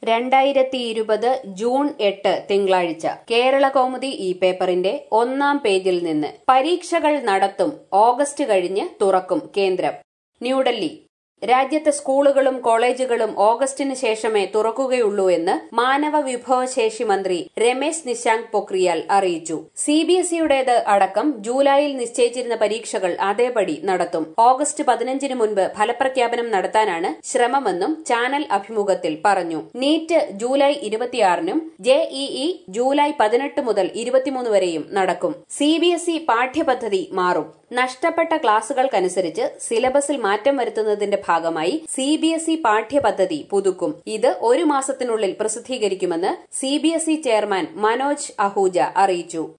രണ്ടായിരത്തി ഇരുപത് ജൂൺ എട്ട് തിങ്കളാഴ്ച കേരള കൗമുദി ഈ പേപ്പറിന്റെ ഒന്നാം പേജിൽ നിന്ന് പരീക്ഷകൾ നടത്തും ഓഗസ്റ്റ് കഴിഞ്ഞ് തുറക്കും കേന്ദ്രം ന്യൂഡൽഹി രാജ്യത്തെ സ്കൂളുകളും കോളേജുകളും ഓഗസ്റ്റിന് ശേഷമേ തുറക്കുകയുള്ളൂ എന്ന് മാനവ വിഭവശേഷി മന്ത്രി രമേശ് നിശാങ്ക് പൊക്രിയാൽ അറിയിച്ചു സി ബി എസ് ഇയുടേത് അടക്കം ജൂലൈയിൽ നിശ്ചയിച്ചിരുന്ന പരീക്ഷകൾ അതേപടി നടത്തും ഓഗസ്റ്റ് പതിനഞ്ചിന് മുൻപ് ഫലപ്രഖ്യാപനം നടത്താനാണ് ശ്രമമെന്നും ചാനൽ അഭിമുഖത്തിൽ പറഞ്ഞു നീറ്റ് ജൂലൈ ഇരുപത്തിയാറിനും ജെഇഇ ജൂലൈ പതിനെട്ട് മുതൽ ഇരുപത്തിമൂന്ന് വരെയും നടക്കും സി ബി എസ് ഇ പാഠ്യപദ്ധതി മാറും നഷ്ടപ്പെട്ട ക്ലാസുകൾക്കനുസരിച്ച് സിലബസിൽ മാറ്റം വരുത്തുന്നതിന്റെ ഭാഗമായി സി ബി എസ് ഇ പാഠ്യപദ്ധതി പുതുക്കും ഇത് ഒരു മാസത്തിനുള്ളിൽ പ്രസിദ്ധീകരിക്കുമെന്ന് C B S E chairman Manoj Ahuja അറിയിച്ചു